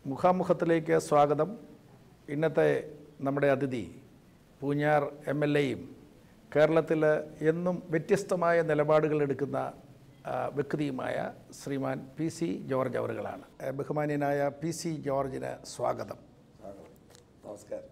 മുഖാമുഖത്തിലേക്ക് സ്വാഗതം ഇന്നത്തെ നമ്മുടെ അതിഥി പൂഞ്ഞാർ എം എൽ എയും കേരളത്തിൽ എന്നും വ്യത്യസ്തമായ നിലപാടുകൾ എടുക്കുന്ന ആ, വ്യക്തിയുമായ ശ്രീമാൻ പി സി ജോർജ് അവറുകളാണ് ഏ, ബഹുമാന്യനായ പി സി ജോർജിന് സ്വാഗതം നമസ്കാരം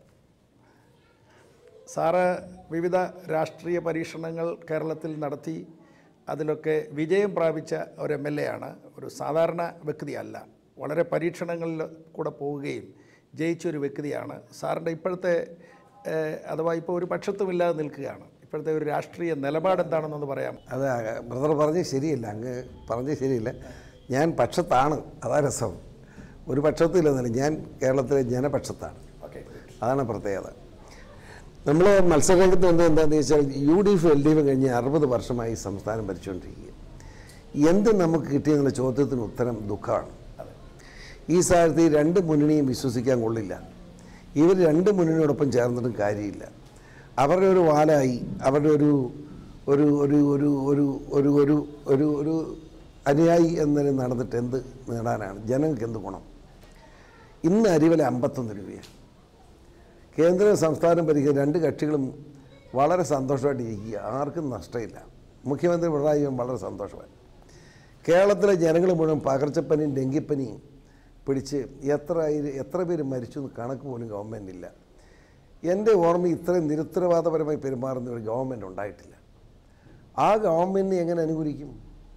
സാറ് വിവിധ രാഷ്ട്രീയ പരീക്ഷണങ്ങൾ കേരളത്തിൽ നടത്തി അതിലൊക്കെ വിജയം പ്രാപിച്ച ഒരു എം എൽ എ ആണ് ഒരു സാധാരണ വ്യക്തിയല്ല വളരെ പരീക്ഷണങ്ങളിൽ കൂടെ പോവുകയും ജയിച്ച ഒരു വ്യക്തിയാണ് സാറിൻ്റെ ഇപ്പോഴത്തെ ഏഹ്, അഥവാ ഇപ്പോൾ ഒരു പക്ഷത്വമില്ലാതെ നിൽക്കുകയാണ് ഇപ്പോഴത്തെ ഒരു രാഷ്ട്രീയ നിലപാട് എന്താണെന്നൊന്ന് പറയാം അത് ബ്രദർ പറഞ്ഞ് ശരിയല്ല അങ്ങ് പറഞ്ഞ് ശരിയില്ല ഞാൻ പക്ഷത്താണ് അതാ രസം ഒരു പക്ഷത്തില്ലെന്നല്ല ഞാൻ കേരളത്തിലെ ജനപക്ഷത്താണ് ഓക്കെ അതാണ് പ്രത്യേകത നമ്മൾ മത്സരരംഗത്ത് വന്നത് എന്താണെന്ന് വെച്ചാൽ U D F L D F കഴിഞ്ഞ് അറുപത് വർഷമായി സംസ്ഥാനം ഭരിച്ചുകൊണ്ടിരിക്കുക എന്ത് നമുക്ക് കിട്ടിയെന്നുള്ള ചോദ്യത്തിന് ഉത്തരം ദുഃഖമാണ് ഈ സാഹചര്യത്തിൽ രണ്ട് മുന്നണിയും വിശ്വസിക്കാൻ കൊള്ളില്ല ഇവർ രണ്ട് മുന്നണിയോടൊപ്പം ചേർന്നിട്ടും കാര്യമില്ല അവരുടെ ഒരു വാലായി അവരുടെ ഒരു ഒരു ഒരു ഒരു ഒരു ഒരു ഒരു ഒരു ഒരു അനുയായി എന്നതിൽ നടന്നിട്ട് എന്ത് നേടാനാണ് ജനങ്ങൾക്ക് എന്ത് ഗുണം ഇന്ന് അരിവില അമ്പത്തൊന്ന് രൂപയാണ് കേന്ദ്ര സംസ്ഥാനം ഭരിക്കുന്ന രണ്ട് കക്ഷികളും വളരെ സന്തോഷമായിട്ട് ഇരിക്കുക ആർക്കും നഷ്ടമില്ല മുഖ്യമന്ത്രി പിണറായി വിജയൻ വളരെ സന്തോഷമായി കേരളത്തിലെ ജനങ്ങൾ മുഴുവൻ പകർച്ചപ്പനിയും ഡെങ്കിപ്പനിയും പിടിച്ച് എത്ര ആയിരം- എത്ര പേര് മരിച്ചു എന്ന് കണക്ക് പോലും ഗവൺമെൻറ്റില്ല എൻ്റെ ഓർമ്മ ഇത്രയും നിരുത്തരവാദപരമായി പെരുമാറുന്ന ഒരു ഗവൺമെൻറ് ഉണ്ടായിട്ടില്ല ആ ഗവൺമെൻറ്റിനെ എങ്ങനെ അനുകൂലിക്കും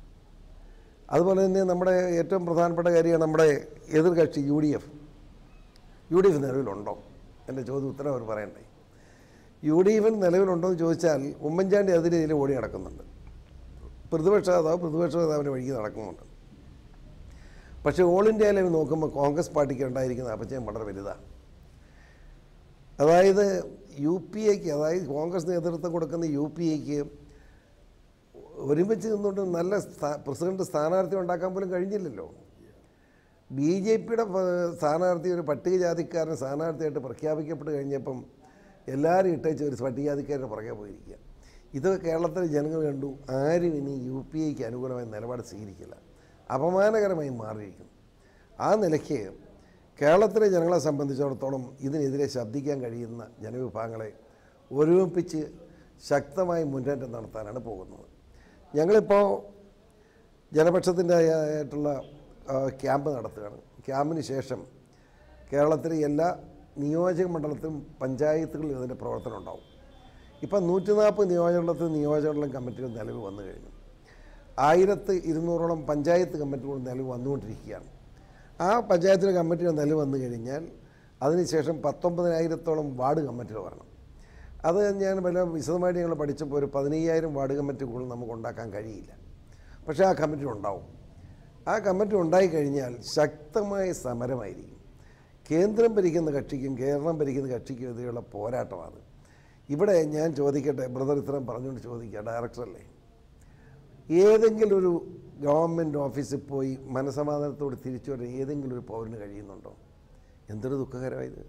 അതുപോലെ തന്നെ നമ്മുടെ ഏറ്റവും പ്രധാനപ്പെട്ട കാര്യമാണ് നമ്മുടെ എതിർകക്ഷി U D F U D F നിലവിലുണ്ടോ എൻ്റെ ചോദ്യം ഉത്തരം അവർ പറയണ്ടേ യു ഡി എഫിന് നിലവിലുണ്ടോ എന്ന് ചോദിച്ചാൽ ഉമ്മൻചാണ്ടി അതിന് ഇതിൽ ഓടി നടക്കുന്നുണ്ട് പ്രതിപക്ഷ നേതാവ് പ്രതിപക്ഷ നേതാവിൻ്റെ വഴിക്ക് നടക്കുന്നുണ്ട് പക്ഷേ ഓൾ ഇന്ത്യ ലെവൽ നോക്കുമ്പോൾ കോൺഗ്രസ് പാർട്ടിക്ക് ഉണ്ടായിരിക്കുന്ന അപജയം വളരെ വലുതാണ് അതായത് യു പി എക്ക് അതായത് കോൺഗ്രസ് നേതൃത്വം കൊടുക്കുന്ന യു പി എക്ക് ഒരുമിച്ച് നിന്നുകൊണ്ട് നല്ല സ്ഥാ- പ്രസിഡന്റ് സ്ഥാനാർത്ഥി ഉണ്ടാക്കാൻ പോലും കഴിഞ്ഞില്ലല്ലോ ബി ജെ പിയുടെ സ്ഥാനാർത്ഥി ഒരു പട്ടികജാതിക്കാരൻ സ്ഥാനാർത്ഥിയായിട്ട് പ്രഖ്യാപിക്കപ്പെട്ട് കഴിഞ്ഞപ്പം എല്ലാവരും ഇട്ടേച്ച് ഒരു പട്ടികജാതിക്കാരുടെ പുറകെ പോയിരിക്കുക ഇത് കേരളത്തിലെ ജനങ്ങൾ കണ്ടു ആരും ഇനി യു പി ഐക്ക് അനുകൂലമായ നിലപാട് സ്വീകരിക്കില്ല അപമാനകരമായി മാറിയിരിക്കുന്നു ആ നിലയ്ക്ക് കേരളത്തിലെ ജനങ്ങളെ സംബന്ധിച്ചിടത്തോളം ഇതിനെതിരെ ശബ്ദിക്കാൻ കഴിയുന്ന ജനവിഭാഗങ്ങളെ ഒരുമിപ്പിച്ച് ശക്തമായി മുന്നേറ്റം നടത്താനാണ് പോകുന്നത് ഞങ്ങളിപ്പോൾ ജനപക്ഷത്തിൻ്റെ ആയിട്ടുള്ള ആ, ക്യാമ്പ് നടത്തുകയാണ് ക്യാമ്പിന് ശേഷം കേരളത്തിലെ എല്ലാ നിയോജക മണ്ഡലത്തിലും പഞ്ചായത്തുകളിലും ഇതിൻ്റെ പ്രവർത്തനം ഉണ്ടാവും ഇപ്പം നൂറ്റി നാൽപ്പത് നിയോജകമണ്ഡലത്തിൽ നിയോജകമണ്ഡലം കമ്മിറ്റികൾ നിലവിൽ വന്നു കഴിഞ്ഞു ആയിരത്തി ഇരുന്നൂറോളം പഞ്ചായത്ത് കമ്മിറ്റികൾ നിലവിൽ വന്നുകൊണ്ടിരിക്കുകയാണ് ആ പഞ്ചായത്തിലെ കമ്മിറ്റികൾ നിലവിൽ വന്നു കഴിഞ്ഞാൽ അതിനുശേഷം പത്തൊമ്പതിനായിരത്തോളം വാർഡ് കമ്മിറ്റികൾ വരണം അത് ഞാൻ വല്ല വിശദമായിട്ട് ഞങ്ങൾ പഠിച്ചപ്പോൾ ഒരു പതിനയ്യായിരം വാർഡ് കമ്മിറ്റികൾ നമുക്ക് ഉണ്ടാക്കാൻ കഴിയില്ല പക്ഷേ ആ കമ്മിറ്റി ഉണ്ടാവും ആ കമ്മിറ്റി ഉണ്ടായിക്കഴിഞ്ഞാൽ ശക്തമായ സമരമായിരിക്കും കേന്ദ്രം ഭരിക്കുന്ന കക്ഷിക്കും കേരളം ഭരിക്കുന്ന കക്ഷിക്കും എതിരെയുള്ള പോരാട്ടമാണ് ഇവിടെ ഞാൻ ചോദിക്കട്ടെ ബ്രദർ ഇത്രയും പറഞ്ഞുകൊണ്ട് ചോദിക്കുക ഡയറക്ടറല്ലേ ഏതെങ്കിലും ഒരു ഗവൺമെൻറ് ഓഫീസിൽ പോയി മനസമാധാനത്തോട് തിരിച്ചു വരാൻ ഏതെങ്കിലും ഒരു പൗരന് കഴിയുന്നുണ്ടോ എന്തൊരു ദുഃഖകരമായത്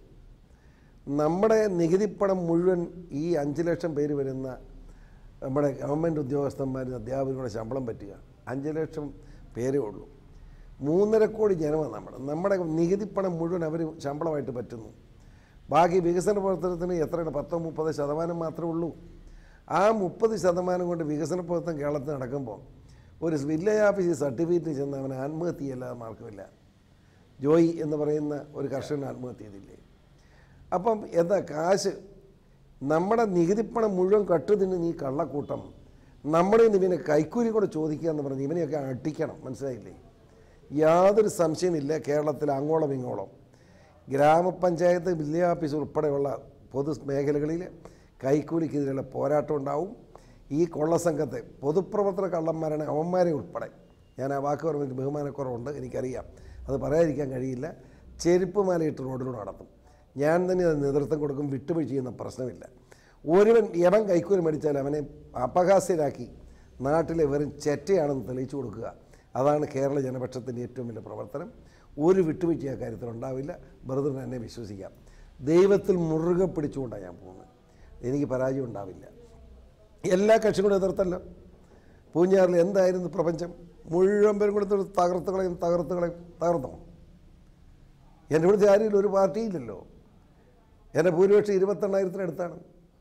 നമ്മുടെ നികുതിപ്പണം മുഴുവൻ ഈ അഞ്ച് ലക്ഷം പേര് വരുന്ന നമ്മുടെ ഗവൺമെൻറ് ഉദ്യോഗസ്ഥന്മാരും അധ്യാപകരുടെ ശമ്പളം പറ്റുക അഞ്ച് ലക്ഷം പേരേ ഉള്ളൂ മൂന്നര കോടി ജനമാണ് നമ്മുടെ നമ്മുടെ നികുതിപ്പണം മുഴുവൻ അവർ ശമ്പളമായിട്ട് പറ്റുന്നു ബാക്കി വികസന പ്രവർത്തനത്തിന് എത്രയാണ് പത്തോ മുപ്പതോ ശതമാനം മാത്രമേ ഉള്ളൂ ആ മുപ്പത് ശതമാനം കൊണ്ട് വികസന പ്രവർത്തനം കേരളത്തിൽ നടക്കുമ്പോൾ ഒരു വില്ലേജ് ഓഫീസിൽ സർട്ടിഫിക്കറ്റ് ചെന്ന് അവൻ ആത്മഹത്യ ചെയ്യാല്ലാതെ മാർക്കുമില്ല ജോയി എന്ന് പറയുന്ന ഒരു കർഷകൻ ആത്മഹത്യ ചെയ്തില്ലേ അപ്പം എന്താ കാശ് നമ്മുടെ നികുതിപ്പണം മുഴുവൻ കട്ടുതിന്ന് നീ കള്ളക്കൂട്ടം നമ്മുടെ നിന്ന് ഇവനെ കൈക്കൂലി കൂടെ ചോദിക്കുക എന്ന് പറഞ്ഞ് ഇവനെയൊക്കെ അടിക്കണം മനസ്സിലായില്ലേ യാതൊരു സംശയമില്ല കേരളത്തിൽ അങ്ങോളം ഇങ്ങോളം ഗ്രാമപഞ്ചായത്ത് വില്ലേജ് ഓഫീസ് ഉൾപ്പെടെയുള്ള പൊതു മേഖലകളിൽ കൈക്കൂലിക്കെതിരെയുള്ള പോരാട്ടം ഉണ്ടാവും ഈ കൊള്ളസംഘത്തെ പൊതുപ്രവർത്തന കള്ളന്മാരാണ് അവന്മാരെ ഉൾപ്പെടെ ഞാൻ ആ വാക്ക് പറഞ്ഞിട്ട് ബഹുമാനക്കുറവുണ്ട് എനിക്കറിയാം അത് പറയാതിരിക്കാൻ കഴിയില്ല ചെരുപ്പ് മാലയിട്ട് റോഡിലൂടെ നടത്തും ഞാൻ തന്നെ അത് നേതൃത്വം കൊടുക്കും വിട്ടുവീഴ്ച ചെയ്യുന്ന പ്രശ്നമില്ല ഒരുവൻ യവൻ കൈക്കൂലി മേടിച്ചാൽ അവനെ അപഹാസ്യരാക്കി നാട്ടിലെ വെറും ചെറ്റയാണെന്ന് തെളിയിച്ചു കൊടുക്കുക അതാണ് കേരള ജനപക്ഷത്തിൻ്റെ ഏറ്റവും വലിയ പ്രവർത്തനം ഒരു വിട്ടുവീഴ്ച ആ കാര്യത്തിൽ ഉണ്ടാവില്ല ബ്രദറിന് എന്നെ വിശ്വസിക്കാം ദൈവത്തിൽ മുറുകെ പിടിച്ചുകൊണ്ടാണ് ഞാൻ പോകുന്നത് എനിക്ക് പരാജയം ഉണ്ടാവില്ല എല്ലാ കക്ഷികളും എതിർത്തല്ലോ പൂഞ്ഞാറിൽ എന്തായിരുന്നു പ്രപഞ്ചം മുഴുവൻ പേരും കൂടെ തകർത്തുകളെയും തകർത്തുകളെയും തകർത്തോ എൻ്റെ ഇവിടുത്തെ ആരെങ്കിലും ഒരു പാർട്ടിയില്ലല്ലോ എൻ്റെ ഭൂരിപക്ഷം ഇരുപത്തെണ്ണായിരത്തിനടുത്താണ്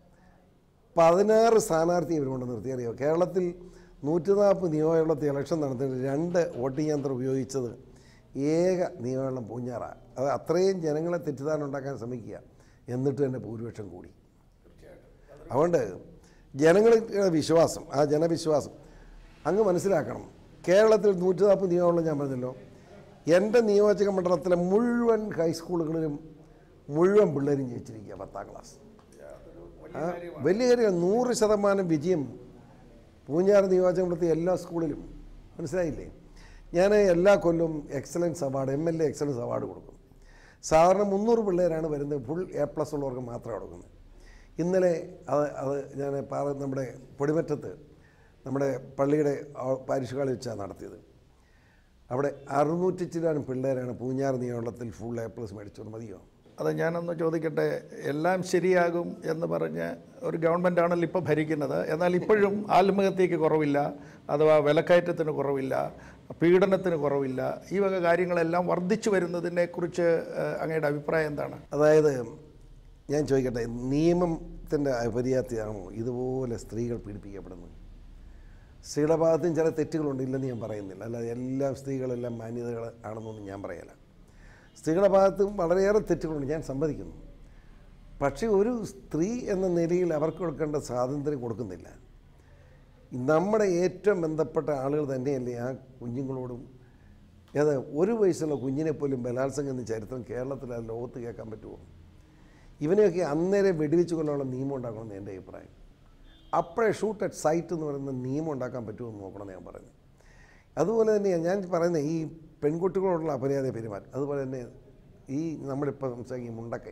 പതിനാറ് സ്ഥാനാർത്ഥി ഇവർ കൊണ്ട് നിർത്തി അറിയോ കേരളത്തിൽ നൂറ്റി നാൽപ്പത് നിയമമണ്ഡലത്തിൽ ഇലക്ഷൻ നടത്തിയിട്ട് രണ്ട് വോട്ടിംഗ് യന്ത്രം ഉപയോഗിച്ചത് ഏക നിയമമണ്ഡലം പൂഞ്ഞാറാണ് അത് അത്രയും ജനങ്ങളെ തെറ്റിദ്ധാരണ ഉണ്ടാക്കാൻ ശ്രമിക്കുക എന്നിട്ട് തന്നെ ഭൂരിപക്ഷം കൂടി അതുകൊണ്ട് ജനങ്ങളുടെ വിശ്വാസം ആ ജനവിശ്വാസം അങ്ങ് മനസ്സിലാക്കണം കേരളത്തിൽ നൂറ്റി നാൽപ്പത് നിയമമുള്ള ഞാൻ പറഞ്ഞല്ലോ എൻ്റെ നിയോജക മണ്ഡലത്തിലെ മുഴുവൻ ഹൈസ്കൂളുകളിലും മുഴുവൻ പിള്ളേരും ജയിച്ചിരിക്കുക പത്താം ക്ലാസ് ആ, വലിയ കാര്യം നൂറ് ശതമാനം വിജയം പൂഞ്ഞാർ നിയോജക മണ്ഡലത്തിൽ എല്ലാ സ്കൂളിലും മനസ്സിലായില്ലേ ഞാൻ എല്ലാ കൊല്ലവും excellence award M L A excellence award കൊടുക്കും സാധാരണ മുന്നൂറ് പിള്ളേരാണ് വരുന്നത് ഫുൾ എ പ്ലസ് ഉള്ളവർക്ക് മാത്രമേ കൊടുക്കുന്നത് ഇന്നലെ അത് അത് ഞാൻ പാറ നമ്മുടെ പൊടിമറ്റത്ത് നമ്മുടെ പള്ളിയുടെ പാരിഷ് ഹാളിൽ വെച്ചാണ് നടത്തിയത് അവിടെ അറുന്നൂറ്റി ചില്ലാനും പിള്ളേരാണ് പൂഞ്ഞാർ നിയമത്തിൽ ഫുൾ എ പ്ലസ് മേടിച്ചോണ്ട് മതിയോ അത് ഞാനൊന്ന് ചോദിക്കട്ടെ എല്ലാം ശരിയാകും എന്ന് പറഞ്ഞ് ഒരു ഗവൺമെൻറ്റാണല്ലോ ഇപ്പോൾ ഭരിക്കുന്നത് എന്നാൽ ഇപ്പോഴും ആത്മഹത്യക്ക് കുറവില്ല അഥവാ വിലക്കയറ്റത്തിന് കുറവില്ല പീഡനത്തിന് കുറവില്ല ഈ വക കാര്യങ്ങളെല്ലാം വർദ്ധിച്ചു വരുന്നതിനെക്കുറിച്ച് ഏഹ്, അങ്ങയുടെ അഭിപ്രായം എന്താണ് അതായത് ഞാൻ ചോദിക്കട്ടെ നിയമത്തിൻ്റെ അപര്യാപ്തിയാണോ ഇതുപോലെ സ്ത്രീകൾ പീഡിപ്പിക്കപ്പെടുന്നത് സ്ത്രീയുടെ ഭാഗത്തും ചില തെറ്റുകളുണ്ട് ഇല്ലെന്ന് ഞാൻ പറയുന്നില്ല അല്ലാതെ എല്ലാ സ്ത്രീകളെല്ലാം മാന്യതകൾ ആണെന്നൊന്നും ഞാൻ പറയല സ്ത്രീകളുടെ ഭാഗത്തും വളരെയേറെ തെറ്റുകളുണ്ട് ഞാൻ സമ്മതിക്കുന്നു പക്ഷേ ഒരു സ്ത്രീ എന്ന നിലയിൽ അവർക്ക് കൊടുക്കേണ്ട സ്വാതന്ത്ര്യം കൊടുക്കുന്നില്ല നമ്മുടെ ഏറ്റവും ബന്ധപ്പെട്ട ആളുകൾ തന്നെയല്ലേ ആ കുഞ്ഞുങ്ങളോടും ഏത് ഒരു വയസ്സുള്ള കുഞ്ഞിനെ പോലും ബലാത്സംഗം എന്ന ചരിത്രം കേരളത്തിൽ ആ ലോകത്ത് കേൾക്കാൻ പറ്റുമോ ഇവനെയൊക്കെ അന്നേരം വെടിവെച്ച് കൊല്ലാനുള്ള നിയമം ഉണ്ടാക്കണമെന്ന് എൻ്റെ അഭിപ്രായം അപ്പോഴേ ഷൂട്ട് അറ്റ് സൈറ്റ് എന്ന് പറയുന്ന നിയമം ഉണ്ടാക്കാൻ പറ്റുമോ എന്ന് നോക്കണമെന്ന് ഞാൻ പറയുന്നത് അതുപോലെ തന്നെയാണ് ഞാൻ പറയുന്നത് ഈ പെൺകുട്ടികളോടുള്ള അപര്യാദ പെരുമാറ്റം അതുപോലെ തന്നെ ഈ നമ്മളിപ്പോൾ സംസാരിക്കുന്ന മുണ്ടക്കൈ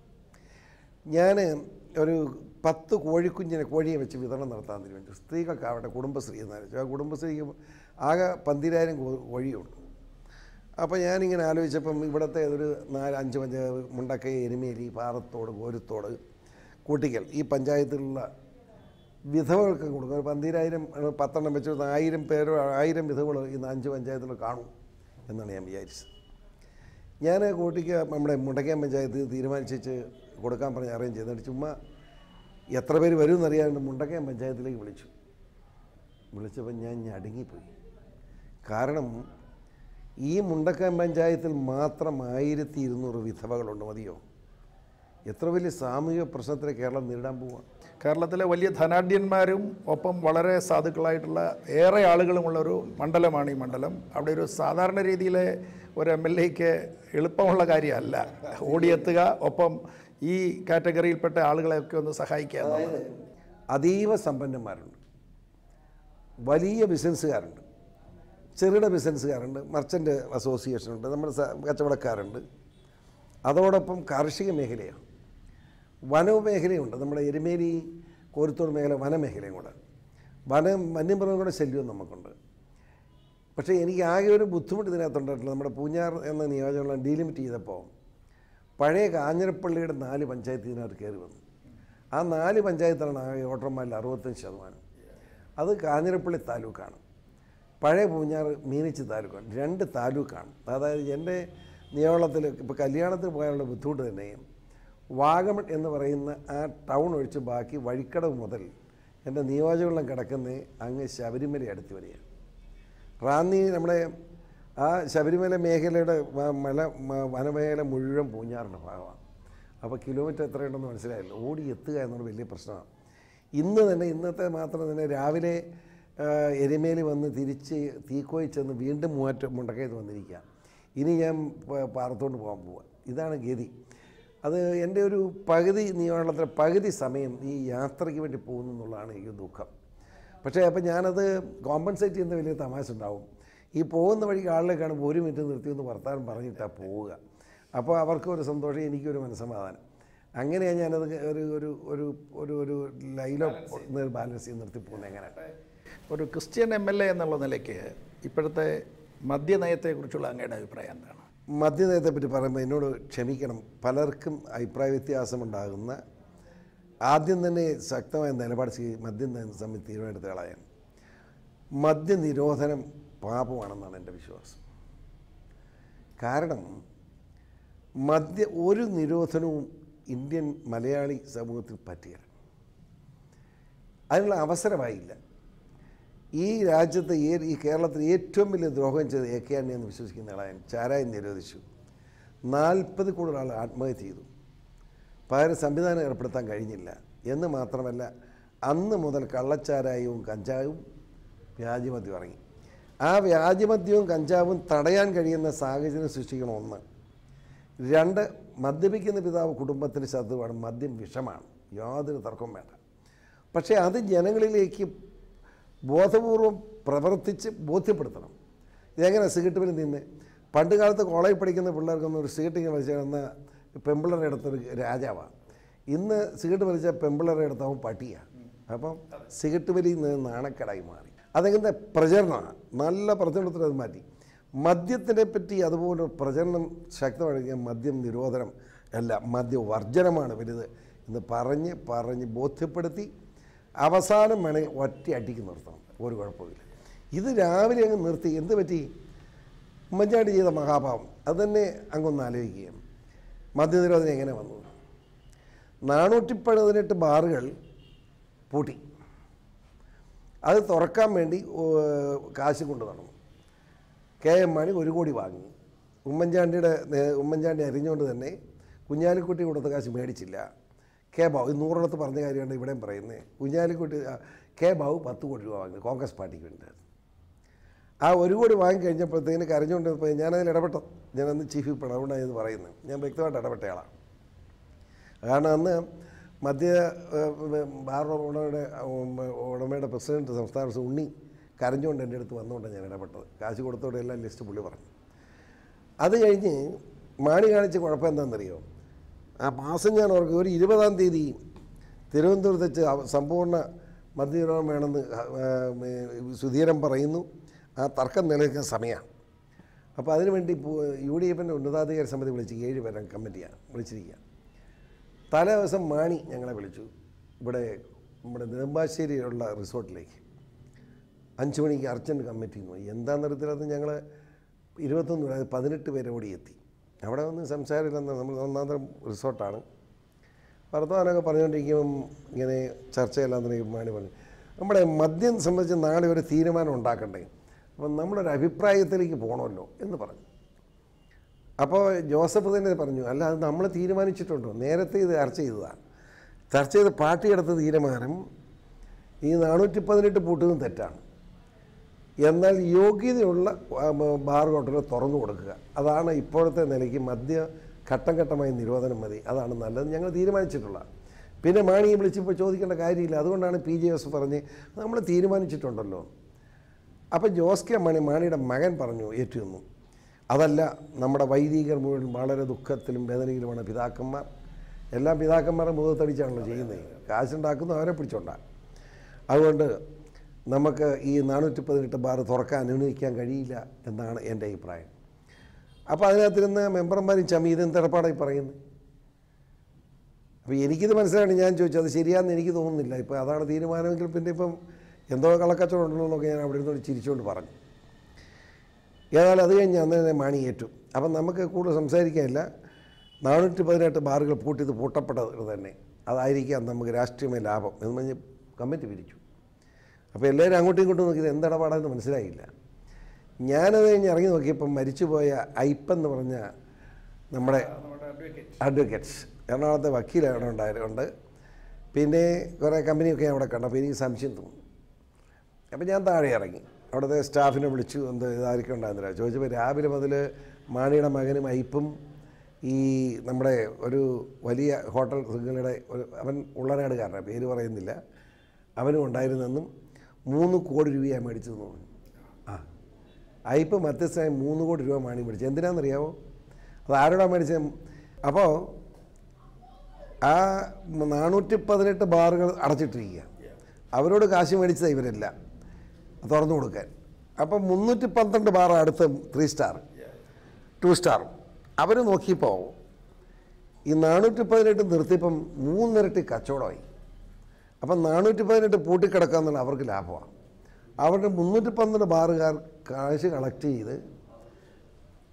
ഞാൻ ഒരു പത്ത് കോഴിക്കുഞ്ഞിനെ കോഴിയെ വെച്ച് വിതരണം നടത്താൻ തീരുമാനിച്ചു സ്ത്രീകൾക്കാവട്ടെ കുടുംബശ്രീ എന്നാലോചിച്ചു ആ കുടുംബശ്രീക്ക് ആകെ പന്തിരായിരം കോ- കോഴിയുണ്ട് അപ്പോൾ ഞാനിങ്ങനെ ആലോചിച്ചപ്പം ഇവിടുത്തെ ഒരു നാല് അഞ്ച് പഞ്ചായത്ത് മുണ്ടക്കൈ എരുമേലി പാറത്തോട് കോരുത്തോട് കൂട്ടിക്കൽ ഈ പഞ്ചായത്തിലുള്ള വിധവകൾക്ക് കൊടുക്കും ഒരു പന്തിരായിരം ഏഹ്, പത്തെണ്ണം വെച്ച് ഒരു ആയിരം പേരോ ആയിരം വിധവകൾ ഈ അഞ്ച് പഞ്ചായത്തിൽ കാണും എന്നാണ് ഞാൻ വിചാരിച്ചത് ഞാൻ കോട്ടിക്ക് നമ്മുടെ മുണ്ടക്കയം പഞ്ചായത്ത് തീരുമാനിച്ച് കൊടുക്കാൻ പറഞ്ഞ് അറേഞ്ച് ചെയ്തു എന്നിട്ട് ചുമ്മാ എത്ര പേര് വരുമെന്ന് അറിയാണ്ട് മുണ്ടക്കയം പഞ്ചായത്തിലേക്ക് വിളിച്ചു വിളിച്ചപ്പോൾ ഞാൻ ഞടുങ്ങിപ്പോയി കാരണം ഈ മുണ്ടക്കയം പഞ്ചായത്തിൽ മാത്രം ആയിരത്തി ഇരുന്നൂറ് വിധവകളുണ്ട് മതിയോ എത്ര വലിയ സാമൂഹിക പ്രശ്നത്തിനെ കേരളം നേരിടാൻ പോവുക കേരളത്തിലെ വലിയ ധനാഢ്യന്മാരും ഒപ്പം വളരെ സാധുക്കളായിട്ടുള്ള ഏറെ ആളുകളുമുള്ള ഒരു മണ്ഡലമാണ് ഈ മണ്ഡലം അവിടെ ഒരു സാധാരണ രീതിയിലെ ഒരു എം എൽ എക്ക് എളുപ്പമുള്ള കാര്യമല്ല ഓടിയെത്തുക ഒപ്പം ഈ കാറ്റഗറിയിൽപ്പെട്ട ആളുകളെയൊക്കെ ഒന്ന് സഹായിക്കുക എന്നുള്ളത്. അതീവ സമ്പന്നന്മാരുണ്ട് വലിയ ബിസിനസ്സുകാരുണ്ട് ചെറുകിട ബിസിനസ്സുകാരുണ്ട് മർച്ചൻ്റ് അസോസിയേഷനുണ്ട് നമ്മുടെ സ- കച്ചവടക്കാരുണ്ട് അതോടൊപ്പം കാർഷിക മേഖലയാണ് വനമേഖലയുണ്ട് നമ്മുടെ എരുമേലി കോരുത്തോട് മേഖല വനമേഖലയും കൂടെ വനം വന്യമൃഗങ്ങളുടെ ശല്യവും നമുക്കുണ്ട് പക്ഷേ എനിക്ക് ആകെ ഒരു ബുദ്ധിമുട്ട് ഇതിനകത്തുണ്ടായിട്ടില്ല നമ്മുടെ പൂഞ്ഞാർ എന്ന നിയോജകമണ്ഡലം ഡീലിമിറ്റ് ചെയ്തപ്പോൾ പഴയ കാഞ്ഞിരപ്പള്ളിയുടെ നാല് പഞ്ചായത്ത് ഇതിനകത്ത് കയറി വന്നു ആ നാല് പഞ്ചായത്താണ് ആകെ വോട്ടർമാരിൽ അറുപത്തഞ്ച് ശതമാനം അത് കാഞ്ഞിരപ്പള്ളി താലൂക്കാണ് പഴയ പൂഞ്ഞാർ മീനച്ചി താലൂക്കാണ് രണ്ട് താലൂക്കാണ് അതായത് എൻ്റെ നിയമത്തിൽ ഇപ്പോൾ കല്യാണത്തിന് പോയാലുള്ള ബുദ്ധിമുട്ട് തന്നെയും വാഗമൺ എന്ന് പറയുന്ന ആ ടൗൺ ഒഴിച്ച് ബാക്കി വഴിക്കടവ് മുതൽ എൻ്റെ നിയോജകമണ്ഡലം കിടക്കുന്ന അങ്ങ് ശബരിമല അടുത്ത് വരികയാണ് റാന്നി നമ്മുടെ ആ ശബരിമല മേഖലയുടെ വ- മല മ- വനമേഖല മുഴുവൻ പൂഞ്ഞാറിൻ്റെ ഭാഗമാണ് അപ്പോൾ കിലോമീറ്റർ എത്രയുണ്ടെന്ന് മനസ്സിലായല്ലോ ഓടി എത്തുക എന്നുള്ള വലിയ പ്രശ്നമാണ് ഇന്ന് തന്നെ ഇന്നത്തെ മാത്രം തന്നെ രാവിലെ ആ, എരുമേലി വന്ന് തിരിച്ച് തീക്കോയി ചെന്ന് വീണ്ടും മൂവാറ്റ മുണ്ടക്കയത്ത് വന്നിരിക്കുക ഇനി ഞാൻ പ- പാറത്തോണ്ട് പോകാൻ പോവുക ഇതാണ് ഗതി അത് എൻ്റെ ഒരു പകുതി നിയമത്തിലെ പകുതി സമയം ഈ യാത്രയ്ക്ക് വേണ്ടി പോകുന്നു എന്നുള്ളതാണ് എനിക്ക് ദുഃഖം പക്ഷേ അപ്പം ഞാനത് കോമ്പൻസേറ്റ് ചെയ്യുന്ന വലിയ തമാശ ഉണ്ടാവും ഈ പോകുന്ന വഴിക്ക് ആളിനെ കാണുമ്പോൾ ഒരു മിനിറ്റ് നിർത്തി ഒന്ന് വർത്താനം പറഞ്ഞിട്ടാണ് പോവുക അപ്പോൾ അവർക്കും ഒരു സന്തോഷം എനിക്കൊരു മനസ്സമാധാനം അങ്ങനെയാണ് ഞാനത് ഒരു ഒരു ഒരു ഒരു ഒരു ലൈലോ ബാലൻസ് ചെയ്ത് നിർത്തി പോകുന്നത് എങ്ങനെ ഒരു ക്രിസ്ത്യൻ എം എൽ എ എന്നുള്ള നിലയ്ക്ക് ഇപ്പോഴത്തെ മദ്യനയത്തെക്കുറിച്ചുള്ള അങ്ങയുടെ അഭിപ്രായം എന്താണ് മദ്യനയത്തെപ്പറ്റി പറയുമ്പോൾ എന്നോട് ക്ഷമിക്കണം പലർക്കും അഭിപ്രായ വ്യത്യാസമുണ്ടാകുന്ന ആദ്യം തന്നെ ശക്തമായ നിലപാട് സ്വീ മദ്യം സമിതി തീരുമാനമെടുത്ത ആളായാണ് മദ്യനിരോധനം പാപമാണെന്നാണ് എൻ്റെ വിശ്വാസം കാരണം മദ്യ ഒരു നിരോധനവും ഇന്ത്യൻ മലയാളി സമൂഹത്തിൽ പറ്റിയില്ല അതിനുള്ള അവസരമായില്ല ഈ രാജ്യത്തെ ഈ ഈ കേരളത്തിൽ ഏറ്റവും വലിയ ദ്രോഹം ചെയ്ത് എ കെ ആന്റണി എന്ന് വിശ്വസിക്കുന്ന ആളായ ചാരായം നിരോധിച്ചു നാൽപ്പത് കൂടുതൽ ആൾ ആത്മഹത്യ ചെയ്തു പകരം സംവിധാനം ഏർപ്പെടുത്താൻ കഴിഞ്ഞില്ല എന്ന് മാത്രമല്ല അന്ന് മുതൽ കള്ളച്ചാരായവും കഞ്ചാവും വ്യാജമദ്യം ഇറങ്ങി ആ വ്യാജമദ്യവും കഞ്ചാവും തടയാൻ കഴിയുന്ന സാഹചര്യം സൃഷ്ടിക്കണം ഒന്ന് രണ്ട് മദ്യപിക്കുന്ന പിതാവ് കുടുംബത്തിന് ശത്രുവാണ് മദ്യം വിഷമാണ് യാതൊരു തർക്കവും വേണ്ട പക്ഷേ അത് ജനങ്ങളിലേക്ക് ബോധപൂർവം പ്രവർത്തിച്ച് ബോധ്യപ്പെടുത്തണം ഇതെങ്ങനെ സിഗരറ്റ് വലി നിന്ന് പണ്ട് കാലത്ത് കോളേജിൽ പഠിക്കുന്ന പിള്ളേർക്കൊന്നും ഒരു സിഗരറ്റ് ഇങ്ങനെ വലിച്ചിരുന്ന പെമ്പിള്ളേരുടെ അടുത്തൊരു രാജാവാണ് ഇന്ന് സിഗരറ്റ് വലിച്ച പെമ്പിള്ളേരുടെ അടുത്ത് അവൻ പട്ടിയാണ് അപ്പം സിഗരറ്റ് വലി നിന്ന് നാണക്കേടായി മാറി അതെങ്ങനെ പ്രചരണമാണ് നല്ല പ്രചരണത്തിൽ അത് മാറ്റി മദ്യത്തിനെ പറ്റി അതുപോലെ പ്രചരണം ശക്തമാണെങ്കിൽ മദ്യം നിരോധനം അല്ല മദ്യവർജനമാണ് വലുത് എന്ന് പറഞ്ഞ് പറഞ്ഞ് ബോധ്യപ്പെടുത്തി അവസാനം വേണമെങ്കിൽ ഒറ്റ അടിക്ക് നിർത്തണം ഒരു കുഴപ്പമില്ല ഇത് രാവിലെ അങ്ങ് നിർത്തി എന്ത് പറ്റി ഉമ്മൻചാണ്ടി ചെയ്ത മഹാഭാവം അത് തന്നെ അങ്ങൊന്ന് ആലോചിക്കുക മദ്യനിരോധനം എങ്ങനെ വന്നു നാനൂറ്റി പതിനെട്ട് ബാറുകൾ പൂട്ടി അത് തുറക്കാൻ വേണ്ടി ഏർ, കാശ് കൊണ്ടു നടന്നു കെ എം മാണി ഒരു കോടി വാങ്ങി ഉമ്മൻചാണ്ടിയുടെ നേ- ഉമ്മൻചാണ്ടി അറിഞ്ഞുകൊണ്ട് തന്നെ കുഞ്ഞാലിക്കുട്ടി കൊടുത്ത കാശ് മേടിച്ചില്ല കെ ബാബു ഇത് നൂറിടത്ത് പറഞ്ഞ കാര്യമാണ് ഇവിടെയും പറയുന്നത് കുഞ്ഞാലിക്കുട്ടി ആ, കെ ബാബു പത്ത് കോടി രൂപ വാങ്ങി കോൺഗ്രസ് പാർട്ടിക്ക് വേണ്ടിയിട്ട് ആ ഒരു കോടി വാങ്ങിക്കഴിഞ്ഞപ്പോഴത്തേന് കരഞ്ഞുകൊണ്ട് പോയി ഞാനതിൽ ഇടപെട്ടു ഞാനന്ന് ചീഫ് വിപ്പ് അതുകൊണ്ടാണ് ഇത് പറയുന്നത് ഞാൻ വ്യക്തമായിട്ട് ഇടപെട്ടയാളാണ് കാരണം അന്ന് മധ്യ ഏഹ്, ബാർ ഉടമയുടെ ഉം, ഉടമയുടെ പ്രസിഡന്റ് സംസ്ഥാന പ്രസിഡന്റ് ഉണ്ണി കരഞ്ഞുകൊണ്ട് എൻ്റെ അടുത്ത് വന്നുകൊണ്ടാണ് ഞാൻ ഇടപെട്ടത് കാശ് കൊടുത്തോടെ എല്ലാം ലിസ്റ്റ് പുള്ളി പറഞ്ഞു അത് കഴിഞ്ഞ് മാണി കാണിച്ച കുഴപ്പം എന്താണെന്നറിയോ ആ മാസം ഞാൻ ഓർക്കും ഒരു ഇരുപതാം തീയതി തിരുവനന്തപുരത്ത് വെച്ച് അവ- സമ്പൂർണ്ണ മദ്യനിരോധനം വേണമെന്ന് ആ, ആ, സുധീരൻ പറയുന്നു ആ തർക്കം നിലനിൽക്കുന്ന സമയമാണ് അപ്പോൾ അതിനുവേണ്ടി പു- യു ഡി എഫിൻ്റെ ഉന്നതാധികാര സമിതി വിളിച്ച് ഏഴ് പേരെ കമ്മിറ്റിയാണ് വിളിച്ചിരിക്കുക തലേ ദിവസം മാണി ഞങ്ങളെ വിളിച്ചു ഇവിടെ നമ്മുടെ നെടുമ്പാശ്ശേരിയിലുള്ള റിസോർട്ടിലേക്ക് അഞ്ച് മണിക്ക് അർജൻറ്റ് കമ്മിറ്റി എന്ന് പോയി എന്താണെന്ന് അറിയത്തില്ലാത്ത ഞങ്ങൾ ഇരുപത്തൊന്ന് പേര് പതിനെട്ട് പേരെ ഓടി എത്തി അവിടെ ഒന്നും സംസാരമില്ലെന്ന് നമ്മൾ ഒന്നാം തരം റിസോർട്ടാണ് വർത്തമാനമൊക്കെ പറഞ്ഞുകൊണ്ടിരിക്കുമ്പം ഇങ്ങനെ ചർച്ചയെല്ലാം തന്നെ മാണി പറഞ്ഞു നമ്മുടെ മദ്യം സംബന്ധിച്ച് നാളെ ഒരു തീരുമാനം ഉണ്ടാക്കണ്ടേ അപ്പം നമ്മളൊരു അഭിപ്രായത്തിലേക്ക് പോകണമല്ലോ എന്ന് പറഞ്ഞു അപ്പോൾ ജോസഫ് തന്നെ പറഞ്ഞു അല്ല അത് നമ്മൾ തീരുമാനിച്ചിട്ടുണ്ടോ നേരത്തെ ഇത് ചർച്ച ചെയ്തതാണ് ചർച്ച ചെയ്ത് പാർട്ടി എടുത്ത തീരുമാനം ഈ നാനൂറ്റി പതിനെട്ട് പൂട്ടുന്നതും തെറ്റാണ് എന്നാൽ യോഗ്യതയുള്ള ആ, മ- ബാർ ഹോട്ടലുകൾ തുറന്നു കൊടുക്കുക അതാണ് ഇപ്പോഴത്തെ നിലയ്ക്ക് മദ്യ ഘട്ടം ഘട്ടമായി നിരോധനം മതി അതാണ് നല്ലത് ഞങ്ങൾ തീരുമാനിച്ചിട്ടുള്ള പിന്നെ മാണിയെ വിളിച്ചപ്പോൾ ചോദിക്കേണ്ട കാര്യമില്ല അതുകൊണ്ടാണ് പി ജെ എസ് പറഞ്ഞ് നമ്മൾ തീരുമാനിച്ചിട്ടുണ്ടല്ലോ അപ്പം ജോസ് കെ മണി മാണിയുടെ മകൻ പറഞ്ഞു ഏറ്റുന്നു അതല്ല നമ്മുടെ വൈദികർ മുഴുവൻ വളരെ ദുഃഖത്തിലും വേദനയിലുമാണ് പിതാക്കന്മാർ എല്ലാം പിതാക്കന്മാരെ മുഖത്തടിച്ചാണല്ലോ ചെയ്യുന്നത് കാശുണ്ടാക്കുന്നു അവരെ പിടിച്ചോണ്ടാണ് അതുകൊണ്ട് നമുക്ക് ഈ നാനൂറ്റി പതിനെട്ട് ബാർ തുറക്കാൻ അനുവദിക്കാൻ കഴിയില്ല എന്നാണ് എൻ്റെ അഭിപ്രായം അപ്പോൾ അതിനകത്തിരുന്ന് മെമ്പർമാരും ചമീതും തിടപ്പാടായി പറയുന്നത് അപ്പോൾ എനിക്കിത് മനസ്സിലാണ് ഞാൻ ചോദിച്ചത് അത് ശരിയാണെന്ന് എനിക്ക് തോന്നുന്നില്ല ഇപ്പോൾ അതാണ് തീരുമാനമെങ്കിൽ പിന്നെ ഇപ്പം എന്തോ കള്ളക്കച്ചവടം ഉണ്ടല്ലോ എന്നൊക്കെ ഞാൻ അവിടെ ഇരുന്നോട് ചിരിച്ചുകൊണ്ട് പറഞ്ഞു ഏതായാലും അത് കഴിഞ്ഞ് അന്ന് തന്നെ മാണി ഏറ്റു അപ്പം നമുക്ക് കൂടുതൽ സംസാരിക്കാനില്ല നാനൂറ്റി പതിനെട്ട് ബാറുകൾ പൂട്ടിയത് പൂട്ടപ്പെട്ടത് തന്നെ അതായിരിക്കാം നമുക്ക് രാഷ്ട്രീയമായ ലാഭം എന്ന് പറഞ്ഞ് കമ്മിറ്റി പിരിച്ചു അപ്പോൾ എല്ലാവരും അങ്ങോട്ടും ഇങ്ങോട്ടും നോക്കിയത് എന്തടപാടാന്ന് മനസ്സിലായില്ല ഞാനത് കഴിഞ്ഞ് ഇറങ്ങി നോക്കിയപ്പം മരിച്ചുപോയ ഐപ്പെന്ന് പറഞ്ഞ നമ്മുടെ അഡ്വക്കേറ്റ്സ് എറണാകുളത്തെ വക്കീൽ അവിടെ ഉണ്ടായതുകൊണ്ട് പിന്നെ കുറേ കമ്പനിയൊക്കെ അവിടെ കണ്ടു അപ്പോൾ എനിക്ക് സംശയം തോന്നി അപ്പോൾ ഞാൻ താഴെ ഇറങ്ങി അവിടുത്തെ സ്റ്റാഫിനെ വിളിച്ചു എന്ത് ഇതായിരിക്കും ഉണ്ടായിരുന്നില്ല ചോദിച്ചപ്പോൾ രാവിലെ മുതൽ മാണിയുടെ മകനും ഐപ്പും ഈ നമ്മുടെ ഒരു വലിയ ഹോട്ടൽ ശൃംഖലയുടെ ഒരു അവൻ ഉള്ളനാടുകാരനാണ് പേര് പറയുന്നില്ല അവനും ഉണ്ടായിരുന്നെന്നും മൂന്ന് കോടി രൂപയാണ് മേടിച്ചതെന്ന് പറഞ്ഞു ആ ഐപ്പ് മധ്യസ്ഥനായി മൂന്ന് കോടി രൂപ മാണി മേടിച്ചു എന്തിനാണെന്നറിയാമോ അത് ആരോടാ മേടിച്ചത് അപ്പോൾ ആ നാനൂറ്റി പതിനെട്ട് ബാറുകൾ അടച്ചിട്ടിരിക്കുക അവരോട് കാശ് മേടിച്ചത് ഇവരല്ല തുറന്നു കൊടുക്കാൻ അപ്പം മുന്നൂറ്റി പന്ത്രണ്ട് ബാർ അടുത്ത് ത്രീ സ്റ്റാർ ടു സ്റ്റാർ അവർ നോക്കിയപ്പോൾ ഈ നാനൂറ്റി പതിനെട്ട് നിർത്തിയപ്പം മൂന്നിരട്ടി കച്ചവടമായി അപ്പം നാനൂറ്റി പതിനെട്ട് പൂട്ടിക്കിടക്കാന്നുള്ള അവർക്ക് ലാഭമാണ് അവരുടെ മുന്നൂറ്റി പന്ത്രണ്ട് ബാറുകാർ കാശ് കളക്ട് ചെയ്ത്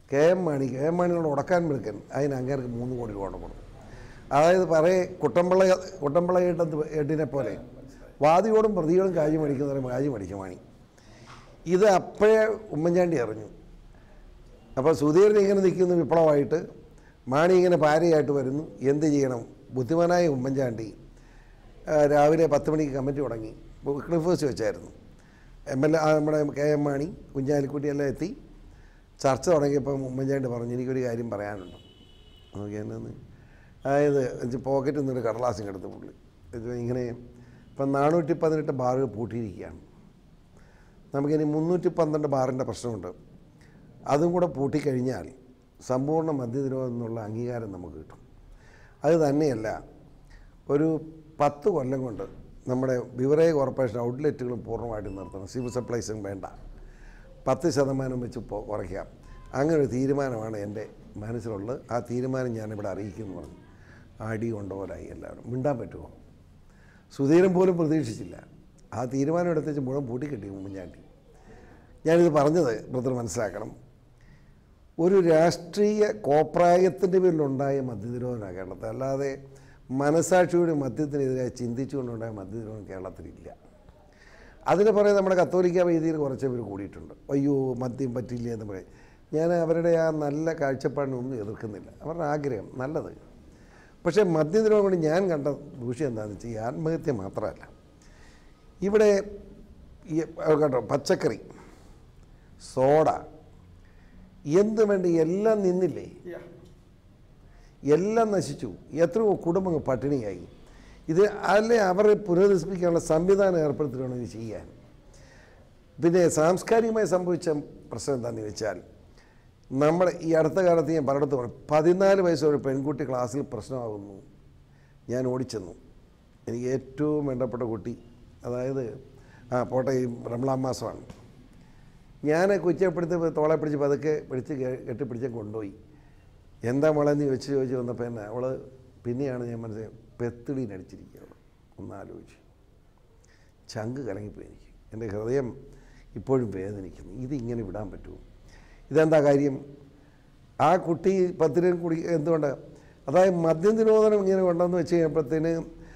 K M Mani K M മാണിയോട് ഉടക്കാൻ വിളിക്കൻ അതിന് അങ്ങേർക്ക് മൂന്ന് കോടി രൂപ കൊടുക്കണം അതായത് പറയേ കുട്ടമ്പിള്ള കുട്ടമ്പിള്ള ഏട്ടൻ ഏട്ടിനെ പോലെ വാദിയോടും പ്രതിയോടും കാര്യം മേടിക്കുന്ന കാര്യം മേടിക്കും മാണി ഇത് അപ്പോഴേ ഉമ്മൻചാണ്ടി അറിഞ്ഞു അപ്പോൾ സുധീരൻ ഇങ്ങനെ നിൽക്കുന്ന വിപ്ലവമായിട്ട് മാണി ഇങ്ങനെ പാരയായിട്ട് വരുന്നു എന്ത് ചെയ്യണം ബുദ്ധിമാനായ ഉമ്മൻചാണ്ടി ആ, രാവിലെ പത്ത് മണിക്ക് കമ്മിറ്റി തുടങ്ങി ക്ലിഫ് ഹൗസ് വെച്ചായിരുന്നു എം എൽ എ നമ്മുടെ കെ എം മാണി കുഞ്ഞാലിക്കുട്ടി എല്ലാം എത്തി ചർച്ച തുടങ്ങിയപ്പം ഉമ്മൻചാണ്ടി പറഞ്ഞു എനിക്കൊരു കാര്യം പറയാനുണ്ട് നോക്കി എന്നാന്ന് അതായത് എന്നുവെച്ചാൽ പോക്കറ്റിൽ നിന്നൊരു കടലാസും എടുത്ത് പുള്ളി ഇത് ഇങ്ങനെ ഇപ്പം നാനൂറ്റി പതിനെട്ട് ബാറുകൾ പൂട്ടിയിരിക്കുകയാണ് നമുക്കിനി മുന്നൂറ്റി പന്ത്രണ്ട് ബാറിൻ്റെ പ്രശ്നമുണ്ട് അതും കൂടെ പൂട്ടിക്കഴിഞ്ഞാൽ സമ്പൂർണ്ണ മദ്യനിരോധം എന്നുള്ള അംഗീകാരം നമുക്ക് കിട്ടും അത് തന്നെയല്ല ഒരു പത്ത് കൊല്ലം കൊണ്ട് നമ്മുടെ ബിവറേജ് കോർപ്പറേഷൻ ഔട്ട്ലെറ്റുകളും പൂർണ്ണമായിട്ട് നിർത്തണം സിവിൽ സപ്ലൈസും വേണ്ട പത്ത് ശതമാനം വെച്ച് പൊ- കുറയ്ക്കാം അങ്ങനെ ഒരു തീരുമാനമാണ് എൻ്റെ മനസ്സിലുള്ളത് ആ തീരുമാനം ഞാനിവിടെ അറിയിക്കുന്നു പറഞ്ഞു അടി കൊണ്ടുപോലായി എല്ലാവരും മിണ്ടാൻ പറ്റുമോ സുധീരൻ പോലും പ്രതീക്ഷിച്ചില്ല ആ തീരുമാനം എടുത്തേച്ച് മുഴുവൻ പൂട്ടിക്കെട്ടി ഉമ്മൻചാണ്ടി ഞാനിത് പറഞ്ഞത് ബ്രദർ മനസ്സിലാക്കണം ഒരു രാഷ്ട്രീയ കോപ്രായത്തിൻ്റെ പേരിലുണ്ടായ മദ്യനിരോധനമാണ് കേരളത്തിൽ അല്ലാതെ മനസാക്ഷിയുടെ മദ്യത്തിനെതിരെ ചിന്തിച്ചുകൊണ്ടുണ്ടായ മദ്യനിരോധനം കേരളത്തിലില്ല അതിന് പുറകെ നമ്മുടെ കത്തോലിക്ക വേദിയിൽ കുറച്ച് പേര് കൂടിയിട്ടുണ്ട് അയ്യോ മദ്യം പറ്റില്ല എന്ന് പറയും ഞാൻ അവരുടെ ആ നല്ല കാഴ്ചപ്പാടിനൊന്നും എതിർക്കുന്നില്ല അവരുടെ ആഗ്രഹം നല്ലത് പക്ഷേ മദ്യനിരോധനം കൊണ്ട് ഞാൻ കണ്ട ദൂഷ്യം എന്താണെന്ന് വെച്ചാൽ ഈ ആത്മഹത്യ മാത്രമല്ല ഇവിടെ ഈ കേട്ടോ പച്ചക്കറി സോഡ എന്ത് വേണ്ടി എല്ലാം നിന്നില്ലേ എല്ലാം നശിച്ചു എത്രയോ കുടുംബങ്ങൾ പട്ടിണിയായി ഇത് അല്ലെ അവരെ പുനരുദ്ധരിപ്പിക്കാനുള്ള സംവിധാനം ഏർപ്പെടുത്തിയാണ് ഇത് ചെയ്യാൻ പിന്നെ സാംസ്കാരികമായി സംഭവിച്ച പ്രശ്നം എന്താണെന്ന് വെച്ചാൽ നമ്മുടെ ഈ അടുത്ത കാലത്ത് ഞാൻ പലയിടത്ത് പറഞ്ഞു പതിനാല് വയസ്സൊരു പെൺകുട്ടി ക്ലാസ്സിൽ പ്രശ്നമാകുന്നു ഞാൻ ഓടിച്ചെന്നു എനിക്ക് ഏറ്റവും വേണ്ടപ്പെട്ട കുട്ടി അതായത് ആ പോട്ടെ ഈ റംലാം മാസമാണ് ഞാൻ കുറ്റപ്പെടുത്തി തോളെ പിടിച്ച് പതുക്കെ പിടിച്ച് കെ- കെട്ടിപ്പിടിച്ച് കൊണ്ടുപോയി എന്താ മോളെ എന്ന് ചോദിച്ച് ചോദിച്ച് വന്നപ്പോൾ എന്നെ അവൾ പിന്നെയാണ് ഞാൻ മനസ്സിലായി പെത്തിടീനടിച്ചിരിക്കുക അവൾ ഒന്ന് ആലോചിച്ച് ചങ്ക് കലങ്ങിപ്പോയി എനിക്ക് എൻ്റെ ഹൃദയം ഇപ്പോഴും വേദനിക്കുന്നു ഇതിങ്ങനെ വിടാൻ പറ്റുമോ ഇതെന്താ കാര്യം ആ കുട്ടി പത്തിനും കുടി എന്തുകൊണ്ട് അതായത് മദ്യം നിരോധനം ഇങ്ങനെ കൊണ്ടെന്ന് വെച്ച് കഴിഞ്ഞപ്പോഴത്തേന്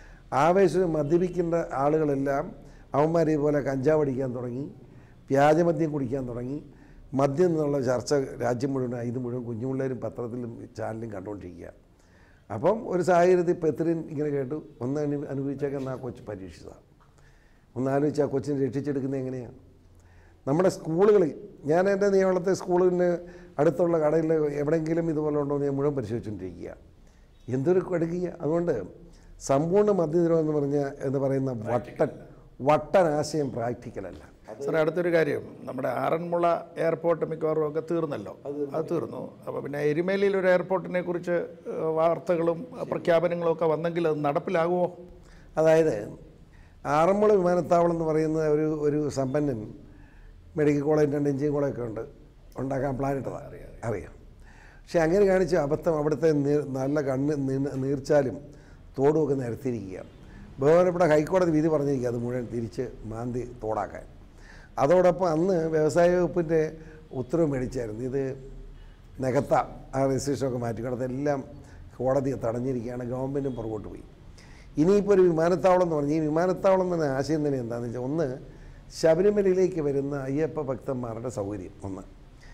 ആവേശം മദ്യപിക്കേണ്ട ആളുകളെല്ലാം അവന്മാർ ഇതുപോലെ കഞ്ചാവ് അടിക്കാൻ തുടങ്ങി വ്യാജമദ്യം കുടിക്കാൻ തുടങ്ങി മദ്യം എന്നുള്ള ചർച്ച രാജ്യം മുഴുവൻ ഇത് മുഴുവൻ കുഞ്ഞുപിള്ളേരും പത്രത്തിലും ചാനലും കണ്ടുകൊണ്ടിരിക്കുക അപ്പം ഒരു സാഹചര്യത്തിൽ പെത്രിൻ ഇങ്ങനെ കേട്ടു ഒന്ന് അനു അനുഭവിച്ചേക്കാൻ ആ കൊച്ചു പരീക്ഷിച്ചതാണ് ഒന്ന് ആലോചിച്ച് ആ കൊച്ചിനെ രക്ഷിച്ചെടുക്കുന്നത് എങ്ങനെയാണ് നമ്മുടെ സ്കൂളുകളിൽ ഞാൻ എൻ്റെ നിയമത്തെ സ്കൂളിന് അടുത്തുള്ള കടയിൽ എവിടെയെങ്കിലും ഇതുപോലെ ഉണ്ടോ എന്ന് ഞാൻ മുഴുവൻ പരിശോധിച്ചുകൊണ്ടിരിക്കുക എന്തൊരു കടുക്കുക അതുകൊണ്ട് സമ്പൂർണ്ണ മദ്യനിരോധം എന്ന് പറഞ്ഞ എന്ന് പറയുന്ന വട്ടൻ വട്ടൻ ആശയം പ്രാക്ടിക്കലല്ല സാറേ അടുത്തൊരു കാര്യം നമ്മുടെ ആറന്മുള എയർപോർട്ട് മിക്കവാറും ഒക്കെ തീർന്നല്ലോ അത് തീർന്നു അപ്പോൾ പിന്നെ എരുമേലിയിൽ ഒരു എയർപോർട്ടിനെ കുറിച്ച് ഏഹ്, വാർത്തകളും പ്രഖ്യാപനങ്ങളും ഒക്കെ വന്നെങ്കിൽ അത് നടപ്പിലാകുമോ അതായത് ആറന്മുള വിമാനത്താവളം എന്ന് പറയുന്ന ഒരു ഒരു സമ്പന്നൻ മെഡിക്കൽ കോളേജ് രണ്ട് എഞ്ചിനീയറിംഗ് കോളേജൊക്കെ ഉണ്ട് ഉണ്ടാക്കാൻ പ്ലാൻ ഇട്ടതാണ് അറിയാം പക്ഷെ അങ്ങനെ കാണിച്ച അബദ്ധം അവിടുത്തെ നീ- നല്ല കണ്ണ് നീ- നീർച്ചാലും തോടുമൊക്കെ നിരത്തിയിരിക്കുക ബഹുമാനപ്പെട്ട ഹൈക്കോടതി വിധി പറഞ്ഞിരിക്കുക അത് മുഴുവൻ തിരിച്ച് മാന്തി തോടാക്കാൻ അതോടൊപ്പം അന്ന് വ്യവസായ വകുപ്പിൻ്റെ ഉത്തരവ് മേടിച്ചായിരുന്നു ഇത് നികത്താം ആ രജിസ്ട്രേഷനൊക്കെ മാറ്റിക്കൊണ്ട് അതെല്ലാം കോടതിയെ തടഞ്ഞിരിക്കുകയാണ് ഗവൺമെൻറ്റും പുറകോട്ട് പോയി ഇനിയിപ്പോൾ ഒരു വിമാനത്താവളം എന്ന് പറഞ്ഞാൽ ഈ വിമാനത്താവളം എന്ന ആശയം തന്നെ എന്താണെന്ന് വെച്ചാൽ ഒന്ന് ശബരിമലയിലേക്ക് വരുന്ന അയ്യപ്പ ഭക്തന്മാരുടെ സൗകര്യം ഒന്ന്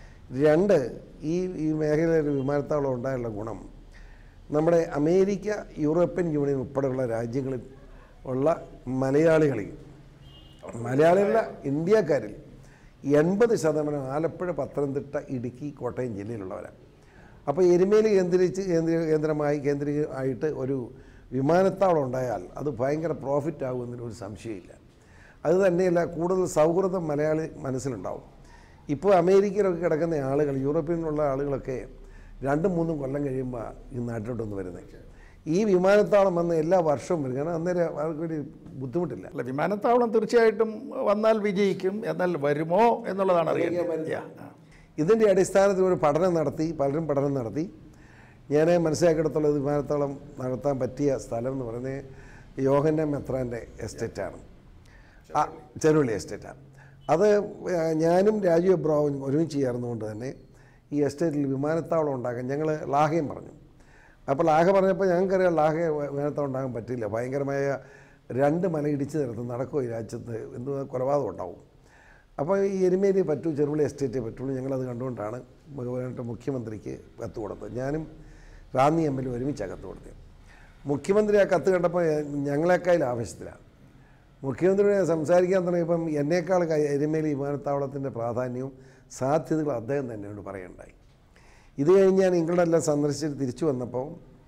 രണ്ട് ഈ ഈ മേഖലയിൽ ഒരു വിമാനത്താവളം ഉണ്ടായുള്ള ഗുണം നമ്മുടെ അമേരിക്ക യൂറോപ്യൻ യൂണിയൻ ഉൾപ്പെടെയുള്ള രാജ്യങ്ങളിൽ ഉള്ള മലയാളികളിൽ മലയാളികളല്ല ഇന്ത്യക്കാരിൽ എൺപത് ശതമാനം ആലപ്പുഴ പത്തനംതിട്ട ഇടുക്കി കോട്ടയം ജില്ലയിലുള്ളവരാണ് അപ്പോൾ എരുമേലി കേന്ദ്രീകരിച്ച് കേന്ദ്ര കേന്ദ്രമായി കേന്ദ്രീയമായിട്ട് ഒരു വിമാനത്താവളം ഉണ്ടായാൽ അത് ഭയങ്കര പ്രോഫിറ്റ് ആകുമെന്നതിന് ഒരു സംശയമില്ല അത് തന്നെയല്ല കൂടുതൽ സൗഹൃദം മലയാളി മനസ്സിലുണ്ടാവും ഇപ്പോൾ അമേരിക്കയിലൊക്കെ കിടക്കുന്ന ആളുകൾ യൂറോപ്പിലുള്ള ആളുകളൊക്കെ രണ്ടും മൂന്നും കൊല്ലം കഴിയുമ്പോൾ ഈ നാട്ടിലോട്ടൊന്ന് വരുന്നത് ഈ വിമാനത്താവളം വന്ന് എല്ലാ വർഷവും വരും കാരണം അന്നേരം അവർക്കൊരു ബുദ്ധിമുട്ടില്ല അല്ല വിമാനത്താവളം തീർച്ചയായിട്ടും വന്നാൽ വിജയിക്കും എന്നാൽ വരുമോ എന്നുള്ളതാണ് അറിയേണ്ടത് Yeah. ആ. ഇതിൻ്റെ അടിസ്ഥാനത്തിൽ ഒരു പഠനം നടത്തി പലരും പഠനം നടത്തി ഞാൻ മനസ്സിലാക്കിയെടുത്തുള്ളത് വിമാനത്താവളം നടത്താൻ പറ്റിയ സ്ഥലം എന്ന് പറയുന്നത് യോഹന്ന മെത്രാൻ്റെ എസ്റ്റേറ്റാണ് ആ ചെറുവള്ളി എസ്റ്റേറ്റാണ് അത് ആ, ഞാനും രാജു എബ്രാവും ഒരുമിച്ച് ചേർന്നുകൊണ്ട് തന്നെ ഈ എസ്റ്റേറ്റിൽ വിമാനത്താവളം ഉണ്ടാക്കാൻ ഞങ്ങൾ ലാഹയും പറഞ്ഞു അപ്പോൾ ലാഹ പറഞ്ഞപ്പോൾ ഞങ്ങൾക്കറിയാം ലാഹ വിമാനത്താവളം ഉണ്ടാകാൻ പറ്റില്ല ഭയങ്കരമായ രണ്ട് മല ഇടിച്ച് നിരത്ത് നടക്കുമോ ഈ രാജ്യത്ത് എന്ത് കൊലപാതകം ഉണ്ടാവും അപ്പോൾ ഈ എരുമേലി പറ്റൂ ചെറുപുള്ളി എസ്റ്റേറ്റേ പറ്റുള്ളൂ ഞങ്ങളത് കണ്ടുകൊണ്ടാണ് ബഹുമാനപ്പെട്ട മുഖ്യമന്ത്രിക്ക് കത്ത് കൊടുത്തത് ഞാനും റാന്നി എം എൽ എ ഒരുമിച്ചാണ് കത്ത് കൊടുത്തത് മുഖ്യമന്ത്രി ആ കത്ത് കണ്ടപ്പോൾ ഞങ്ങളെക്കാൾ ആവശ്യത്തിലാണ് മുഖ്യമന്ത്രിയോട് സംസാരിക്കാൻ തുടങ്ങിയപ്പം എന്നേക്കാൾ കൈ- എരുമേലി വിമാനത്താവളത്തിൻ്റെ പ്രാധാന്യവും സാധ്യതകളും അദ്ദേഹം തന്നെയോട് പറയുണ്ടായി ഇത് കഴിഞ്ഞ് ഞാൻ ഇംഗ്ലണ്ടെല്ലാം സന്ദർശിച്ചിട്ട് തിരിച്ചു വന്നപ്പോൾ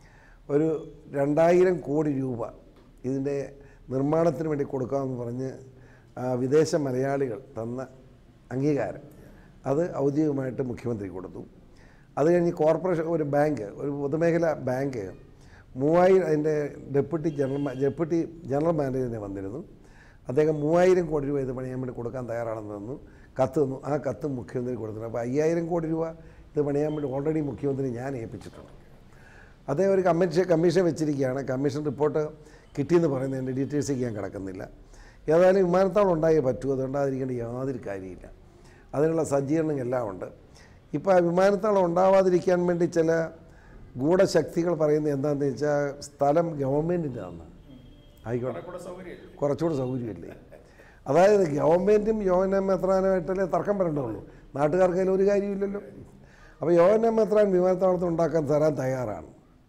ഒരു രണ്ടായിരം കോടി രൂപ ഇതിൻ്റെ നിർമ്മാണത്തിന് വേണ്ടി കൊടുക്കാമെന്ന് പറഞ്ഞ് ആ, വിദേശ മലയാളികൾ തന്ന അംഗീകാരം അത് ഔദ്യോഗികമായിട്ട് മുഖ്യമന്ത്രി കൊടുത്തു അത് കഴിഞ്ഞ് കോർപ്പറേഷൻ ഒരു ബാങ്ക് ഒരു പൊതുമേഖല ബാങ്ക് മൂവായിരം അതിൻ്റെ ഡെപ്യൂട്ടി ജനറൽ മാ- ഡെപ്യൂട്ടി ജനറൽ മാനേജറിനെ വന്നിരുന്നു അദ്ദേഹം മൂവായിരം കോടി രൂപ ഇത് പണിയാൻ വേണ്ടി കൊടുക്കാൻ തയ്യാറാണെന്ന് തന്നു കത്ത് തന്നു ആ കത്ത് മുഖ്യമന്ത്രി കൊടുത്തിട്ടുണ്ട് അപ്പോൾ അയ്യായിരം കോടി രൂപ ഇത് പണിയാൻ വേണ്ടി ഓൾറെഡി മുഖ്യമന്ത്രി ഞാൻ ഏൽപ്പിച്ചിട്ടുണ്ട് അദ്ദേഹം ഒരു കമ്മീഷൻ കമ്മീഷൻ വെച്ചിരിക്കുകയാണ് കമ്മീഷൻ റിപ്പോർട്ട് കിട്ടിയെന്ന് പറയുന്നതിൻ്റെ ഡീറ്റെയിൽസിലേക്ക് ഞാൻ കിടക്കുന്നില്ല ഏതായാലും വിമാനത്താവളം ഉണ്ടായേ പറ്റൂ അതുണ്ടാതിരിക്കേണ്ട യാതൊരു കാര്യമില്ല അതിനുള്ള സജ്ജീകരണം എല്ലാം ഉണ്ട് ഇപ്പോൾ ആ വിമാനത്താവളം ഉണ്ടാവാതിരിക്കാൻ വേണ്ടി ചില ഗൂഢശക്തികൾ പറയുന്നത് എന്താണെന്ന് വെച്ചാൽ സ്ഥലം ഗവൺമെൻറ്റിൻ്റെ ആണ് ആയിക്കോട്ടെ കുറച്ചുകൂടെ സൗകര്യമില്ലേ അതായത് ഗവൺമെൻറ്റും യോഹനം മെത്രാനുമായിട്ടല്ലേ തർക്കം വരേണ്ടതുള്ളൂ നാട്ടുകാർക്ക് അതിൽ ഒരു കാര്യമില്ലല്ലോ അപ്പോൾ യോഹനം മെത്രാൻ വിമാനത്താവളത്തിൽ ഉണ്ടാക്കാൻ തരാൻ തയ്യാറാണ്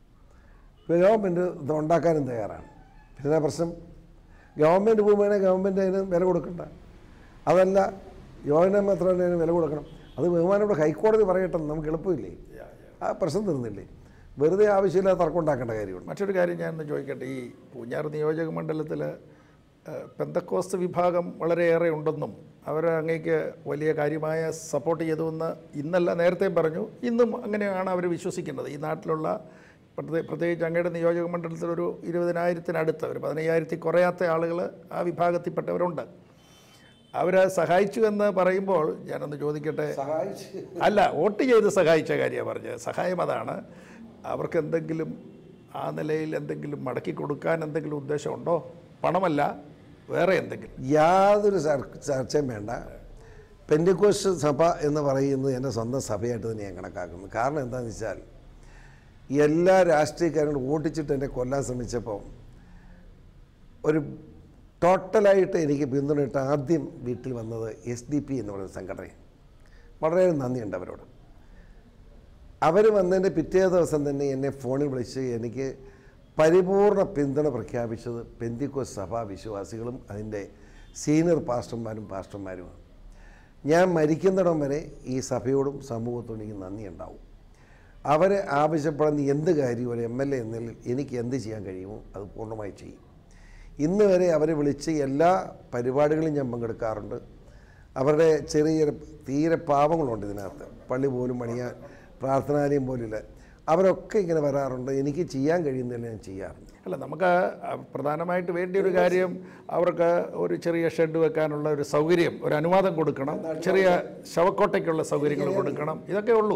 ഇപ്പോൾ ഗവൺമെൻറ് ഇത് ഉണ്ടാക്കാനും തയ്യാറാണ് പിന്നെ പ്രശ്നം ഗവൺമെൻറ് ഭൂമിയാണെ ഗവൺമെൻറ് അതിന് വില കൊടുക്കണ്ട അതല്ല യോഹനം മെത്രാന് അതിന് വില കൊടുക്കണം അത് ബഹുമാനോട് ഹൈക്കോടതി പറയട്ടെ നമുക്ക് എളുപ്പമില്ലേ ആ പ്രശ്നം തീർന്നില്ലേ വെറുതെ ആവശ്യമില്ലാതെ തർക്കം ഉണ്ടാക്കേണ്ട കാര്യമുണ്ട് മറ്റൊരു കാര്യം ഞാൻ ഒന്ന് ചോദിക്കട്ടെ ഈ പൂഞ്ഞാർ നിയോജക മണ്ഡലത്തിൽ പെന്തക്കോസ്ത് വിഭാഗം വളരെയേറെ ഉണ്ടെന്നും അവർ അങ്ങേക്ക് വലിയ കാര്യമായ സപ്പോർട്ട് ചെയ്തുവെന്ന് ഇന്നല്ല നേരത്തെ പറഞ്ഞു ഇന്നും അങ്ങനെയാണ് അവർ വിശ്വസിക്കുന്നത് ഈ നാട്ടിലുള്ള പ്രത്യേ- പ്രത്യേകിച്ച് അങ്ങയുടെ നിയോജക മണ്ഡലത്തിൽ ഒരു ഇരുപതിനായിരത്തിനടുത്ത് ഒരു പതിനയ്യായിരത്തി കുറയാത്ത ആളുകൾ ആ വിഭാഗത്തിൽപ്പെട്ടവരുണ്ട് അവർ സഹായിച്ചു എന്ന് പറയുമ്പോൾ ഞാനൊന്ന് ചോദിക്കട്ടെ സഹായിച്ച് അല്ല വോട്ട് ചെയ്ത് സഹായിച്ച കാര്യമാണ് പറഞ്ഞത് സഹായം അതാണ് അവർക്ക് എന്തെങ്കിലും ആ നിലയിൽ എന്തെങ്കിലും മടക്കി കൊടുക്കാൻ എന്തെങ്കിലും ഉദ്ദേശമുണ്ടോ പണമല്ല വേറെ എന്തെങ്കിലും യാതൊരു ചർ- ചർച്ചയും വേണ്ട പെൻഡിക്കോസ്റ്റ് സഭ എന്ന് പറയുന്നത് എൻ്റെ സ്വന്തം സഭയായിട്ട് തന്നെ ഞാൻ കണക്കാക്കുന്നു കാരണം എന്താണെന്ന് വെച്ചാൽ എല്ലാ രാഷ്ട്രീയക്കാരും ഓടിച്ചിട്ട് എന്നെ കൊല്ലാൻ ശ്രമിച്ചപ്പോൾ ഒരു ടോട്ടലായിട്ട് എനിക്ക് പിന്തുണയിട്ട് ആദ്യം വീട്ടിൽ വന്നത് എസ് ഡി പി എന്ന് പറയുന്ന സംഘടന വളരെ നന്ദിയുണ്ട് അവരോട് അവർ വന്നതിൻ്റെ പിറ്റേ ദിവസം തന്നെ എന്നെ ഫോണിൽ വിളിച്ച് എനിക്ക് പരിപൂർണ പിന്തുണ പ്രഖ്യാപിച്ചത് പെന്തിക്കോ സഭാ വിശ്വാസികളും അതിൻ്റെ സീനിയർ പാസ്റ്റർമാരും പാസ്റ്റർമാരുമാണ് ഞാൻ മരിക്കുന്നിടം വരെ ഈ സഭയോടും സമൂഹത്തോടും എനിക്ക് നന്ദി ഉണ്ടാവും അവർ ആവശ്യപ്പെടുന്ന എന്ത് കാര്യം ഒരു എം എൽ എ എന്നതിൽ എനിക്ക് എന്ത് ചെയ്യാൻ കഴിയുമോ അത് പൂർണ്ണമായി ചെയ്യും ഇന്ന് വരെ അവരെ വിളിച്ച് എല്ലാ പരിപാടികളും ഞാൻ പങ്കെടുക്കാറുണ്ട് അവരുടെ ചെറിയ ചെറിയ തീരെ പാവങ്ങളുണ്ട് ഇതിനകത്ത് പള്ളി പോലും പണിയാൻ പ്രാർത്ഥനാലയം പോലില്ല അവരൊക്കെ ഇങ്ങനെ വരാറുണ്ട് എനിക്ക് ചെയ്യാൻ കഴിയുന്നതിൽ ഞാൻ ചെയ്യാറുണ്ട് അല്ല നമുക്ക് ആ പ്രധാനമായിട്ട് വേണ്ടിയ ഒരു കാര്യം അവർക്ക് ഒരു ചെറിയ ഷെഡ് വെക്കാനുള്ള ഒരു സൗകര്യം ഒരു അനുവാദം കൊടുക്കണം ചെറിയ ശവക്കോട്ടയ്ക്കുള്ള സൗകര്യങ്ങൾ കൊടുക്കണം ഇതൊക്കെ ഉള്ളൂ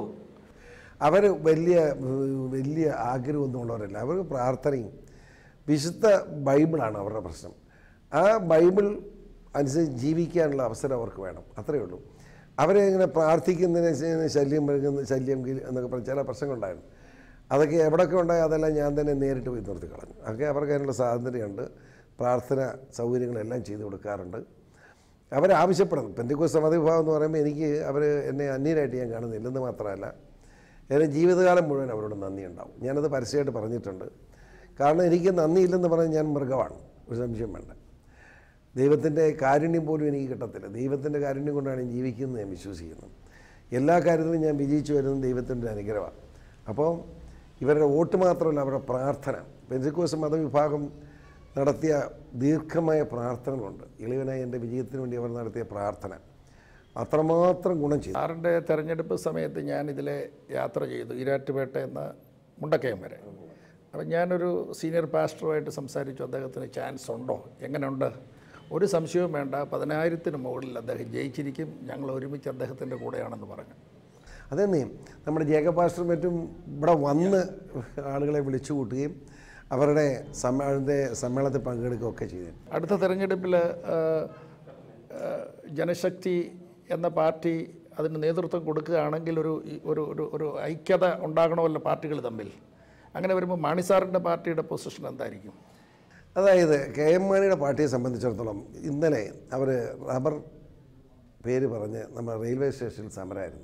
അവർ വലിയ വലിയ ആഗ്രഹമൊന്നും ഉള്ളവരല്ല അവർ പ്രാർത്ഥനയും വിശുദ്ധ ബൈബിളാണ് അവരുടെ പ്രശ്നം ആ ബൈബിൾ അനുസരിച്ച് ജീവിക്കാനുള്ള അവസരം അവർക്ക് വേണം അത്രയേ ഉള്ളൂ അവരെ ഇങ്ങനെ പ്രാർത്ഥിക്കുന്നതിന് ശല്യം വരുന്ന ശല്യം കിൽ എന്നൊക്കെ പറഞ്ഞ ചില പ്രശ്നങ്ങളുണ്ടായിരുന്നു അതൊക്കെ എവിടെയൊക്കെ ഉണ്ടായി അതെല്ലാം ഞാൻ തന്നെ നേരിട്ട് പോയി നിർത്തി കളഞ്ഞു അതൊക്കെ അവർക്ക് അതിനുള്ള സ്വാതന്ത്ര്യമുണ്ട് പ്രാർത്ഥന സൗകര്യങ്ങളെല്ലാം ചെയ്തു കൊടുക്കാറുണ്ട് അവരാവശ്യപ്പെടുന്നു പെന്തിക്കോസ് മതവിഭാഗം എന്ന് പറയുമ്പോൾ എനിക്ക് അവർ എന്നെ അന്യരായിട്ട് ഞാൻ കാണുന്നില്ലെന്ന് മാത്രമല്ല എൻ്റെ ജീവിതകാലം മുഴുവൻ അവരോട് നന്ദി ഉണ്ടാവും ഞാനത് പരസ്യമായിട്ട് പറഞ്ഞിട്ടുണ്ട് കാരണം എനിക്ക് നന്ദിയില്ലെന്ന് പറഞ്ഞാൽ ഞാൻ മൃഗമാണ് ഒരു സംശയം വേണ്ട ദൈവത്തിൻ്റെ കാരുണ്യം പോലും എനിക്ക് കിട്ടത്തില്ല ദൈവത്തിൻ്റെ കാരുണ്യം കൊണ്ടാണ് ഞാൻ ജീവിക്കുന്നത് ഞാൻ വിശ്വസിക്കുന്നു എല്ലാ കാര്യത്തിലും ഞാൻ വിജയിച്ചു വരുന്നത് ദൈവത്തിൻ്റെ അനുഗ്രഹമാണ് അപ്പോൾ ഇവരുടെ വോട്ട് മാത്രമല്ല അവരുടെ പ്രാർത്ഥന പെൻസിക്കോസ് മതവിഭാഗം നടത്തിയ ദീർഘമായ പ്രാർത്ഥനകളുണ്ട് ഇളവനായ എൻ്റെ വിജയത്തിന് വേണ്ടി അവർ നടത്തിയ പ്രാർത്ഥന അത്രമാത്രം ഗുണം ചെയ്തു സാറിൻ്റെ തെരഞ്ഞെടുപ്പ് സമയത്ത് ഞാൻ ഇതിലെ യാത്ര ചെയ്തു ഈരാറ്റുപേട്ട എന്ന മുണ്ടക്കയം വരെ അപ്പം ഞാനൊരു സീനിയർ പാസ്റ്ററുമായിട്ട് സംസാരിച്ചു അദ്ദേഹത്തിന് ചാൻസ് ഉണ്ടോ എങ്ങനെയുണ്ട് ഒരു സംശയവും വേണ്ട പതിനായിരത്തിന് മുകളിൽ അദ്ദേഹം ജയിച്ചിരിക്കും ഞങ്ങൾ ഒരുമിച്ച് അദ്ദേഹത്തിൻ്റെ കൂടെയാണെന്ന് പറഞ്ഞു അതന്നെ നമ്മുടെ ജേക്കബ് പാസ്റ്ററും മറ്റും ഇവിടെ വന്ന് ആളുകളെ വിളിച്ചു കൂട്ടുകയും അവരുടെ സമ്മേളനത്തെ സമ്മേളനത്തിൽ പങ്കെടുക്കുകയൊക്കെ ചെയ്തു അടുത്ത തെരഞ്ഞെടുപ്പിൽ ജനശക്തി എന്ന പാർട്ടി അതിന് നേതൃത്വം കൊടുക്കുകയാണെങ്കിൽ ഒരു ഈ- ഒരു ഒരു ഒരു ഐക്യത ഉണ്ടാകണമല്ലോ പാർട്ടികൾ തമ്മിൽ അങ്ങനെ വരുമ്പോൾ മാണി സാറിൻ്റെ പാർട്ടിയുടെ പൊസിഷൻ എന്തായിരിക്കും അതായത് കെ എം മാണിയുടെ പാർട്ടിയെ സംബന്ധിച്ചിടത്തോളം ഇന്നലെ അവർ റബ്ബർ പേര് പറഞ്ഞ് നമ്മുടെ റെയിൽവേ സ്റ്റേഷനിൽ സമരമായിരുന്നു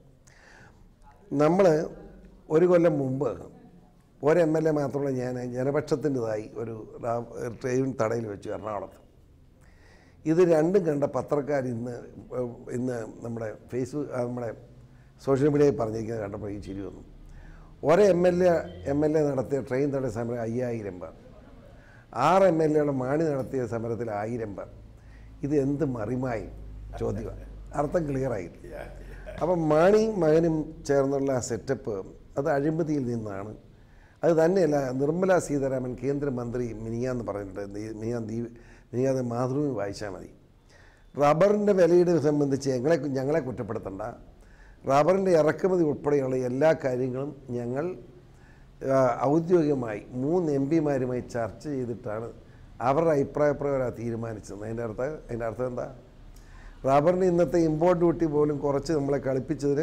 നമ്മൾ ഒരു കൊല്ലം മുമ്പ് ഒരു എം എൽ എ മാത്രമുള്ള ഞാൻ ജനപക്ഷത്തിൻ്റെതായി ഒരു റാ- ട്രെയിൻ തടയിൽ വെച്ചു എറണാകുളത്ത് ഇത് രണ്ടും കണ്ട പത്രക്കാർ ഇന്ന് ഏഹ്, ഇന്ന് നമ്മുടെ ഫേസ്ബുക്ക് ആ, നമ്മുടെ സോഷ്യൽ മീഡിയയിൽ പറഞ്ഞിരിക്കുന്നത് കണ്ടപ്പോൾ ഈ ചിരി വന്നു ഒരു M L A M L A നടത്തിയ ട്രെയിൻ തടയ സമരം അയ്യായിരം പേർ ആറ് എം എൽ എയുടെ മാണി നടത്തിയ സമരത്തിൽ ആയിരം പേർ ഇത് എന്ത് മറിമായി ചോദ്യമാണ് അർത്ഥം ക്ലിയറായി അപ്പം മാണിയും മകനും ചേർന്നുള്ള ആ സെറ്റപ്പ് അത് അഴിമതിയിൽ നിന്നാണ് അത് തന്നെയല്ല നിർമ്മല സീതാരാമൻ കേന്ദ്രമന്ത്രി മിനിയാന്ന് പറഞ്ഞിട്ടുണ്ട് ഈ മിനിയാൻ ദീ മിനിയാന്ന് മാതൃഭൂമി വായിച്ചാൽ മതി റബ്ബറിൻ്റെ വിലയുടെ സംബന്ധിച്ച് ഞങ്ങളെ ഞങ്ങളെ കുറ്റപ്പെടുത്തണ്ട റബ്ബറിൻ്റെ ഇറക്കുമതി ഉൾപ്പെടെയുള്ള എല്ലാ കാര്യങ്ങളും ഞങ്ങൾ ആ, ഔദ്യോഗികമായി മൂന്ന് എം പിമാരുമായി ചർച്ച ചെയ്തിട്ടാണ് അവരുടെ അഭിപ്രായപ്രകാരം തീരുമാനിച്ചത് അതിൻ്റെ അർത്ഥം അതിൻ്റെ അർത്ഥം എന്താ റബ്ബറിന് ഇന്നത്തെ ഇമ്പോർട്ട് ഡ്യൂട്ടി പോലും കുറച്ച് നമ്മളെ കളിപ്പിച്ചതിന്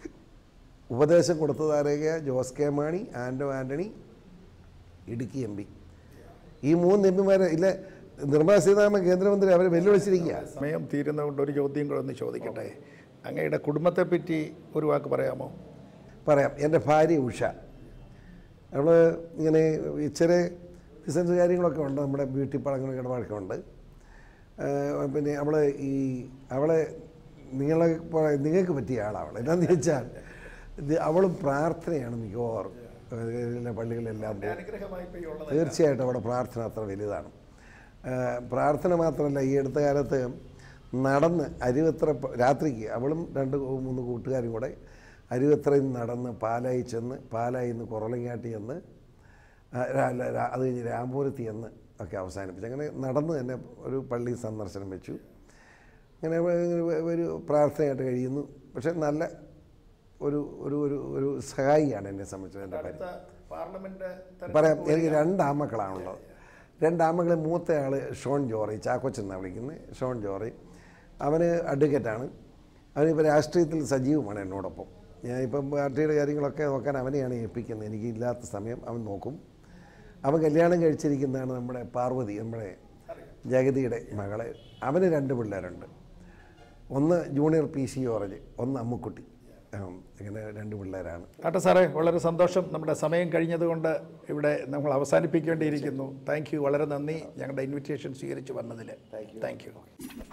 ഉപദേശം കൊടുത്തതാരൊക്കെ ജോസ് കെ മാണി ആൻഡോ ആൻ്റണി ഇടുക്കി എം പി ഈ മൂന്ന് എം പിമാരെ ഇല്ല നിർമ്മല സീതാരാമൻ കേന്ദ്രമന്ത്രി അവരെ വെല്ലുവിളിച്ചിരിക്കുക സമയം തീരുന്നതുകൊണ്ട് ഒരു ചോദ്യം കൂടെ ഒന്ന് ചോദിക്കട്ടെ അങ്ങയുടെ കുടുംബത്തെപ്പറ്റി ഒരു വാക്ക് പറയാമോ പറയാം എൻ്റെ ഭാര്യ ഉഷ അവൾ ഇങ്ങനെ ഇച്ചിരി ബിസിനസ് കാര്യങ്ങളൊക്കെ ഉണ്ട് നമ്മുടെ ബ്യൂട്ടി പടങ്ങളും ഇടപാടൊക്കെ ഉണ്ട് ആ, പിന്നെ അവൾ ഈ അവളെ നിങ്ങളെ പോ- നിങ്ങൾക്ക് പറ്റിയ ആളാവൾ എന്നാന്ന് ചോദിച്ചാൽ ഇത് അവളും പ്രാർത്ഥനയാണ് മിക്കവാറും എല്ലാ പള്ളികളിലെല്ലാം പോകും അനുഗ്രഹമായി തീർച്ചയായിട്ടും അവിടെ പ്രാർത്ഥന അത്ര വലുതാണ് ആ, പ്രാർത്ഥന മാത്രമല്ല ഈ അടുത്ത കാലത്ത് നടന്ന് അരുവത്ര പ- രാത്രിക്ക് അവളും രണ്ട് കൂ- മൂന്ന് കൂട്ടുകാരും കൂടെ അരുവത്രയിൽ നിന്ന് നടന്ന് പാലായി ചെന്ന് പാലായി നിന്ന് കുറളങ്ങാട്ടി ചെന്ന് ആ, രാ- അല്ല, രാ- അത് കഴിഞ്ഞ് രാമ്പൂരത്തി ചെന്ന് ഒക്കെ അവസാനിപ്പിച്ചു അങ്ങനെ നടന്ന് തന്നെ ഒരു പള്ളി സന്ദർശനം വെച്ചു അങ്ങനെ വ- ഒരു പ്രാർത്ഥനയായിട്ട് കഴിയുന്നു പക്ഷേ നല്ല ഒരു ഒരു ഒരു ഒരു സഹായിയാണ് എന്നെ സംബന്ധിച്ചത് എൻ്റെ ഭാര്യ പാർലമെന്റ് പറയാം എനിക്ക് രണ്ട് ആമക്കളാണുള്ളത് രണ്ട് ആമക്കളെ മൂത്തയാൾ ഷോൺ ജോറി ചാക്കോച്ചൻ എന്നാണ് വിളിക്കുന്നത് ഷോൺ ജോറി അവന് അഡ്വക്കേറ്റാണ് അവനിപ്പോൾ രാഷ്ട്രീയത്തിൽ സജീവമാണ് എന്നോടൊപ്പം ഞാനിപ്പം പാർട്ടിയുടെ കാര്യങ്ങളൊക്കെ നോക്കാൻ അവനെയാണ് ഏൽപ്പിക്കുന്നത് എനിക്ക് ഇല്ലാത്ത സമയം അവൻ നോക്കും അവൻ കല്യാണം കഴിച്ചിരിക്കുന്നതാണ് നമ്മുടെ പാർവതി നമ്മുടെ ജഗതിയുടെ മകളെ അവന് രണ്ട് പിള്ളേരുണ്ട് ഒന്ന് ജൂനിയർ പി സി ഓറഞ്ച് ഒന്ന് അമ്മുക്കുട്ടി ഉം, ഇങ്ങനെ രണ്ട് പിള്ളേരാണ് ആട്ടെ സാറേ വളരെ സന്തോഷം നമ്മുടെ സമയം കഴിഞ്ഞതുകൊണ്ട് ഇവിടെ നമ്മൾ അവസാനിപ്പിക്കേണ്ടിയിരിക്കുന്നു താങ്ക് യു വളരെ നന്ദി ഞങ്ങളുടെ ഇൻവിറ്റേഷൻ സ്വീകരിച്ച് വന്നതിൽ താങ്ക് യു